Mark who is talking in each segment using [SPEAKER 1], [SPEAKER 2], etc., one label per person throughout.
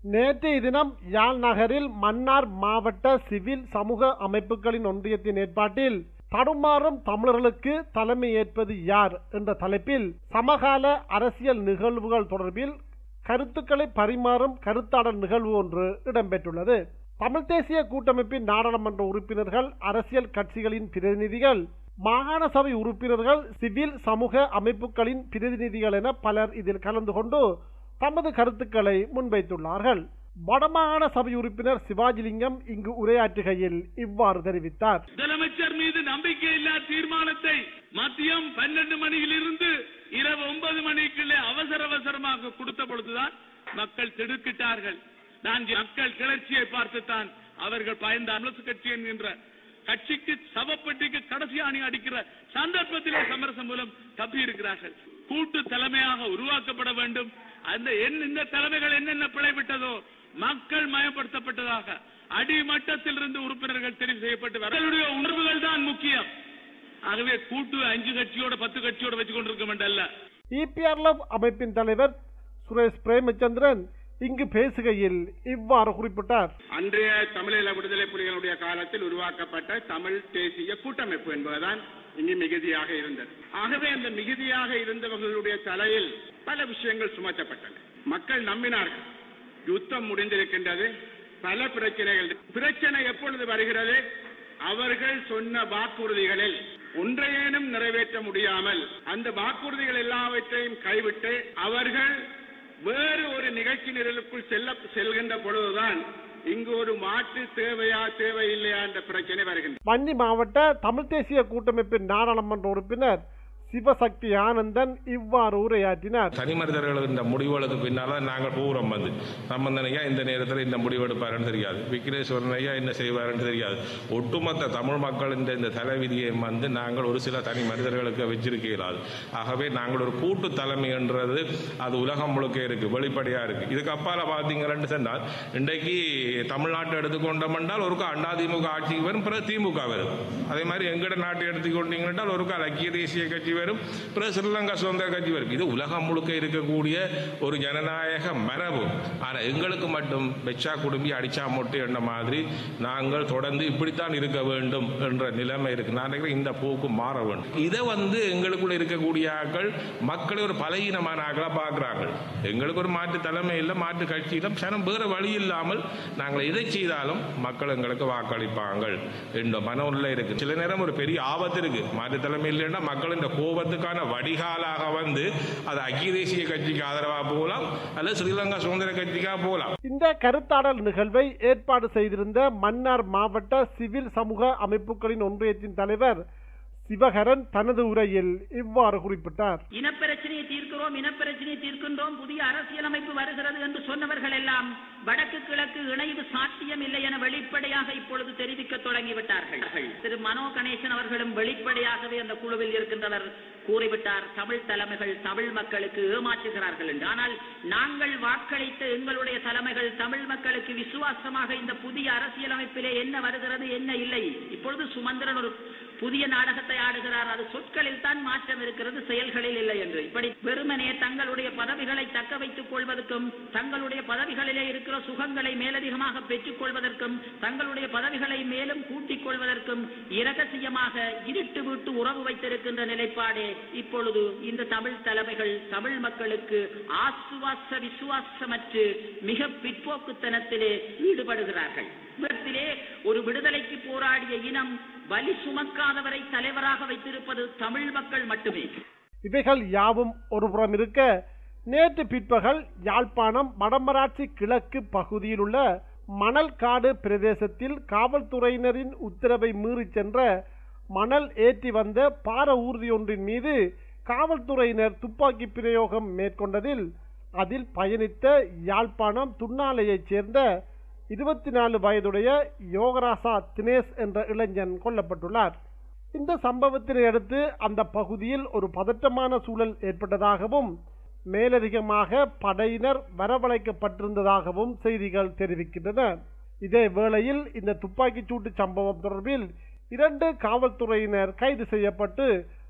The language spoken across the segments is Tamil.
[SPEAKER 1] நேற்றைய தினம் யாழ் நகரில் மன்னார் மாவட்ட சிவில் சமூக அமைப்புகளின் ஒன்றியத்தின் ஏற்பாட்டில் தடுமாறும் தமிழர்களுக்கு தலைமை ஏற்பது யார் என்ற தலைப்பில் சமகால அரசியல் நிகழ்வுகள் தொடர்பில் கருத்துக்களை பரிமாறும் கருத்தாடல் நிகழ்வு ஒன்று இடம்பெற்றுள்ளது தமிழ் தேசிய கூட்டமைப்பின் நாடாளுமன்ற உறுப்பினர்கள் அரசியல் கட்சிகளின் பிரதிநிதிகள் மாகாண சபை உறுப்பினர்கள் சிவில் சமூக அமைப்புகளின் பிரதிநிதிகள் என பலர் இதில் கலந்து கொண்டு தமது கருத்துக்களை முன்வைத்துள்ளார்கள் வடமாகாண சபை உறுப்பினர் சிவாஜிலிங்கம் இங்கு உரையாற்றுகையில் இவ்வாறு தெரிவித்தார்
[SPEAKER 2] முதலமைச்சர் மீது நம்பிக்கையில்லா தீர்மானத்தை மதியம் பன்னெண்டு மணியிலிருந்து இரவு ஒன்பது மணிக்குள்ளே அவசர அவசரமாக கொடுத்த பொழுதுதான் மக்கள் திடுக்கிட்டார்கள் நான் மக்கள் கிளர்ச்சியை பார்த்துத்தான் அவர்கள் பயந்த அரசு கட்சி என்கின்ற கட்சிக்கு சவப்பெட்டிக்கு கடைசி அணி அடிக்கிற சந்தர்ப்பத்திலே சமரசம் மூலம் தப்பி இருக்கிறார்கள் கூட்டு தலைமையாக உருவாக்கப்பட வேண்டும் அந்த என் இந்த தலைமைகள் என்னென்ன பிழைவிட்டதோ மக்கள் மயப்படுத்தப்பட்டதாக அடிமட்டத்தில் இருந்து உறுப்பினர்கள் தெரிவு செய்யப்பட்டு அவர்களுடைய உணர்வுகள் தான் முக்கியம் ஆகவே கூட்டு அஞ்சு கட்சியோட பத்து கட்சியோட வச்சு கொண்டிருக்க வேண்டல்ல
[SPEAKER 1] இபிஆர்எல் அமைப்பின் தலைவர் சுரேஷ் பிரேமச்சந்திரன் இங்கு பேசுகையில் இவ்வாறு குறிப்பிட்டார்
[SPEAKER 3] அன்றைய தமிழீழ விடுதலை புலிகளுடைய காலத்தில் உருவாக்கப்பட்ட தமிழ் தேசிய கூட்டமைப்பு என்பதுதான் இங்கு மிகுதியாக இருந்தது ஆகவே அந்த மிகுதியாக இருந்தவர்களுடைய தலையில் பல விஷயங்கள் சுமத்தப்பட்டன மக்கள் நம்பினார்கள் யுத்தம் முடிந்திருக்கின்றது பல பிரச்சனைகள் பிரச்சனை எப்பொழுது வருகிறது அவர்கள் சொன்ன வாக்குறுதிகளில் ஒன்றையேனும் நிறைவேற்ற முடியாமல் அந்த வாக்குறுதிகள் எல்லாவற்றையும் கைவிட்டு அவர்கள் வேறு ஒரு நிகழ்ச்சி நிரலுக்குள் செல்ல செல்கின்ற பொழுதுதான் இங்கு ஒரு மாற்று தேவையா தேவையில்லையா என்ற பிரச்சனை வருகின்றது
[SPEAKER 1] வன்னி மாவட்ட தமிழ் தேசிய கூட்டமைப்பின் நாடாளுமன்ற உறுப்பினர் சிவசக்தி ஆனந்தன் இவ்வாறு உரையாற்றினார்
[SPEAKER 4] தனி மனிதர்கள் இந்த முடிவுகளுக்கு பின்னால நாங்கள் போகிறோம் வந்து சம்பந்தன் ஐயா இந்த நேரத்தில் இந்த முடிவு எடுப்பாருன்னு தெரியாது விக்னேஸ்வரன் ஐயா என்ன செய்வாருன்னு தெரியாது ஒட்டுமொத்த தமிழ் மக்கள் இந்த இந்த தலைவிதியை வந்து நாங்கள் ஒரு சில தனி மனிதர்களுக்கு வச்சிருக்க இயலாது ஆகவே நாங்கள் ஒரு கூட்டு தலைமை என்றது அது உலகம் முழுக்க இருக்கு வெளிப்படையா இருக்கு இதுக்கு அப்பால பார்த்தீங்கன்னு சொன்னால் இன்றைக்கு தமிழ்நாட்டை எடுத்துக்கொண்டோம் என்றால் ஒரு அண்ணா திமுக ஆட்சிக்கு வரும் பிறகு திமுக வரும் அதே மாதிரி எங்கட நாட்டை எடுத்துக்கொண்டீங்கன்னா ஒரு ஐக்கிய தேசிய கட்சி வரும் பிறகு ஸ்ரீலங்கா சுதந்திர கட்சி வரும் இது உலகம் முழுக்க இருக்கக்கூடிய ஒரு ஜனநாயக மரபு ஆனால் எங்களுக்கு மட்டும் வெச்சா குடும்பி அடிச்சா மொட்டை என்ற மாதிரி நாங்கள் தொடர்ந்து இப்படித்தான் இருக்க வேண்டும் என்ற நிலைமை இருக்கு நான் நினைக்கிறேன் இந்த போக்கு மாற வேண்டும் இதை வந்து எங்களுக்குள்ள இருக்கக்கூடிய ஆட்கள் மக்களை ஒரு பலகீனமான ஆக்களா பார்க்கிறாங்க எங்களுக்கு ஒரு மாற்று தலைமை இல்லை மாற்று கட்சியிலும் சனம் வேற வழி இல்லாமல் நாங்கள் எதை செய்தாலும் மக்கள் எங்களுக்கு வாக்களிப்பாங்க என்ற மனநிலை இருக்கு சில நேரம் ஒரு பெரிய ஆபத்து இருக்கு மாற்று தலைமை இல்லைன்னா மக்கள் இந்த கோபத்துக்கான வடிகாலாக வந்து அது ஐக்கிய தேசிய கட்சிக்கு ஆதரவா போகலாம் அல்லது ஸ்ரீலங்கா சுதந்திர கட்சிக்காக போகலாம்
[SPEAKER 1] இந்த கருத்தாடல் நிகழ்வை ஏற்பாடு செய்திருந்த மன்னார் மாவட்ட சிவில் சமூக அமைப்புகளின் ஒன்றியத்தின் தலைவர் சிவகரன் தனது உரையில் இவ்வாறு குறிப்பிட்டார்
[SPEAKER 5] இனப்பிரச்சனையை தீர்க்கிறோம் இனப்பிரச்சனையை தீர்க்கின்றோம் புதிய அரசியலமைப்பு வருகிறது என்று சொன்னவர்கள் எல்லாம் வடக்கு கிழக்கு இணைவு சாத்தியம் இல்லை என வெளிப்படையாக இப்பொழுது தெரிவிக்க தொடங்கிவிட்டார்கள் திரு மனோ கணேசன் அவர்களும் வெளிப்படையாகவே அந்த குழுவில் இருக்கின்றனர் கூறிவிட்டார் தமிழ் தலைமைகள் தமிழ் மக்களுக்கு ஏமாற்றுகிறார்கள் என்று ஆனால் நாங்கள் வாக்களித்த எங்களுடைய தலைமைகள் தமிழ் மக்களுக்கு விசுவாசமாக இந்த புதிய அரசியலமைப்பிலே என்ன வருகிறது என்ன இல்லை இப்பொழுது சுமந்திரன் ஒரு புதிய நாடகத்தை ஆடுகிறார் அது சொற்களில் தான் மாற்றம் இருக்கிறது செயல்களில் இல்லை என்று இப்படி வெறுமனே தங்களுடைய பதவிகளை தக்க வைத்துக் கொள்வதற்கும் தங்களுடைய பதவிகளிலே இருக்கிற சுகங்களை மேலதிகமாக பெற்றுக் கொள்வதற்கும் தங்களுடைய பதவிகளை மேலும் கூட்டிக் கொள்வதற்கும் இரகசியமாக இருட்டு விட்டு உறவு வைத்திருக்கின்ற நிலைப்பாடே இப்பொழுது இந்த தமிழ் தலைமைகள் தமிழ் மக்களுக்கு ஆசுவாச விசுவாசமற்று மிக பிற்போக்குத்தனத்திலே ஈடுபடுகிறார்கள் விதத்திலே ஒரு விடுதலைக்கு போராடிய இனம் வலி சுமக்காதவரை தலைவராக வைத்திருப்பது தமிழ் மக்கள் மட்டுமே
[SPEAKER 1] இவைகள் யாவும் ஒருபுறம் இருக்க நேற்று பிற்பகல் யாழ்ப்பாணம் வடமராட்சி கிழக்கு பகுதியில் உள்ள மணல் காடு பிரதேசத்தில் காவல்துறையினரின் உத்தரவை மீறிச் சென்ற மணல் ஏற்றி வந்த பார ஊர்தி ஒன்றின் மீது காவல்துறையினர் துப்பாக்கி பிரயோகம் மேற்கொண்டதில் அதில் பயணித்த யாழ்ப்பாணம் துண்ணாலையைச் சேர்ந்த இருபத்தி நாலு வயதுடைய யோகராசா தினேஷ் என்ற இளைஞன் கொல்லப்பட்டுள்ளார் இந்த சம்பவத்தினை அடுத்து அந்த பகுதியில் ஒரு பதற்றமான சூழல் ஏற்பட்டதாகவும் மேலதிகமாக படையினர் வரவழைக்கப்பட்டிருந்ததாகவும் செய்திகள் தெரிவிக்கின்றன இதே வேளையில் இந்த துப்பாக்கிச் சூட்டு சம்பவம் தொடர்பில் இரண்டு காவல்துறையினர் கைது செய்யப்பட்டு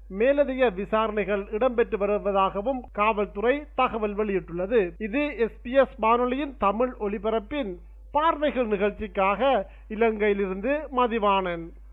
[SPEAKER 1] மேலதிக விசாரணைகள் இடம்பெற்று வருவதாகவும் காவல்துறை தகவல் வெளியிட்டுள்ளது இது எஸ்பிஎஸ் வானொலியின் தமிழ் ஒலிபரப்பின் பார்வைகள் நிகழ்ச்சிக்காக இலங்கையிலிருந்து மதிவாணன்